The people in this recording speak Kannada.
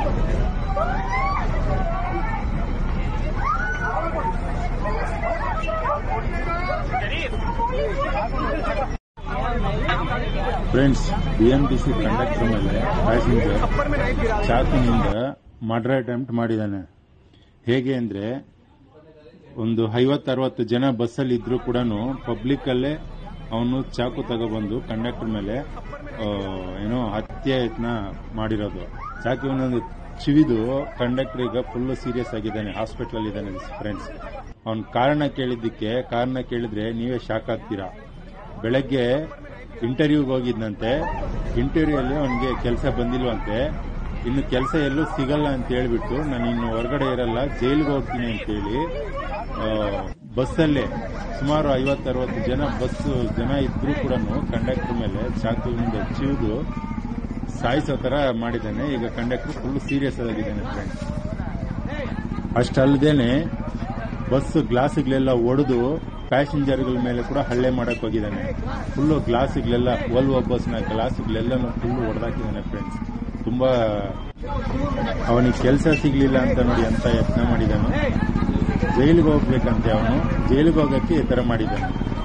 ಫ್ರೆಂಡ್ಸ್ ಬಿಎಂಟಿಸಿ ಕಂಡಕ್ಟರ್ ಮೇಲೆ ಪ್ಯಾಸೆಂಜರ್ ಚಾಕುನಿಂದ ಮರ್ಡರ್ ಅಟೆಂಪ್ಟ್ ಮಾಡಿದ್ದಾನೆ ಹೇಗೆ ಅಂದ್ರೆ ಒಂದು ಐವತ್ತರವತ್ತು ಜನ ಬಸ್ಸಲ್ಲಿ ಇದ್ರೂ ಕೂಡ ಪಬ್ಲಿಕ್ ಅಲ್ಲೇ ಅವನು ಚಾಕು ತಗೊಬಂದು ಕಂಡಕ್ಟರ್ ಮೇಲೆ ಆ, ಏನೋ ಹತ್ಯೆ ಯತ್ನ ಮಾಡಿರೋದು ಚಾಕು ಒಂದೊಂದು ಚಿವಿದು ಕಂಡಕ್ಟರ್ ಈಗ ಫುಲ್ ಸೀರಿಯಸ್ ಆಗಿದ್ದಾನೆ ಹಾಸ್ಪಿಟಲ್ ಇದ್ದಾನೆ ಫ್ರೆಂಡ್ಸ್ ಅವನ್ ಕಾರಣ ಕೇಳಿದ್ದಕ್ಕೆ ಕಾರಣ ಕೇಳಿದ್ರೆ ನೀವೇ ಶಾಕ್ ಆಗ್ತೀರಾ ಬೆಳಗ್ಗೆ ಇಂಟರ್ವ್ಯೂಗೆ ಹೋಗಿದ್ನಂತೆ ಇಂಟರ್ವ್ಯೂ ಅಲ್ಲಿ ಅವನಿಗೆ ಕೆಲಸ ಬಂದಿಲ್ವಂತೆ ಇನ್ನು ಕೆಲಸ ಎಲ್ಲೂ ಸಿಗಲ್ಲ ಅಂತ ಹೇಳ್ಬಿಟ್ಟು ನಾನು ಇನ್ನು ಹೊರಗಡೆ ಇರಲ್ಲ ಜೈಲಿಗೆ ಹೋಗ್ತೀನಿ ಅಂತೇಳಿ ಆ, ಬಸ್ಸಲ್ಲೇ ಸುಮಾರು ಐವತ್ತರವತ್ತು ಜನ ಬಸ್ ಜನ ಇದ್ರೂ ಕೂಡ ಕಂಡಕ್ಟರ್ ಮೇಲೆ ಚಾಕುವಿನಿಂದ ಚಿವಿದು ಸಾಯಿಸೋ ತರ ಮಾಡಿದ್ದಾನೆ ಈಗ ಕಂಡಕ್ಟರ್ ಫುಲ್ ಸೀರಿಯಸ್ ಆಗಿದ್ದಾನೆ ಫ್ರೆಂಡ್ಸ್ ಅಷ್ಟಲ್ಲದೇನೆ ಬಸ್ ಗ್ಲಾಸ್ಗಳೆಲ್ಲ ಒಡೆದು ಪ್ಯಾಸೆಂಜರ್ಗಳ ಮೇಲೆ ಕೂಡ ಹಲ್ಲೆ ಮಾಡಕ್ ಹೋಗಿದ್ದಾನೆ ಫುಲ್ಲು ಗ್ಲಾಸ್ಗಳೆಲ್ಲ ಓಲ್ವೋ ಬಸ್ನ ಗ್ಲಾಸ್ಗಳೆಲ್ಲನೂ ಫುಲ್ ಹೊಡೆದಾಕಿದ್ದಾನೆ ಫ್ರೆಂಡ್ಸ್ ತುಂಬಾ ಅವನಿಗೆ ಕೆಲಸ ಸಿಗ್ಲಿಲ್ಲ ಅಂತ ನೋಡಿ ಅಂತ ಯತ್ನ ಮಾಡಿದಾನು ಜೈಲಿಗೆ ಹೋಗ್ಬೇಕಂತೆ ಅವನು ಜೈಲಿಗೆ ಹೋಗಕ್ಕೆ ಈ ತರ ಮಾಡಿದ್ದಾನೆ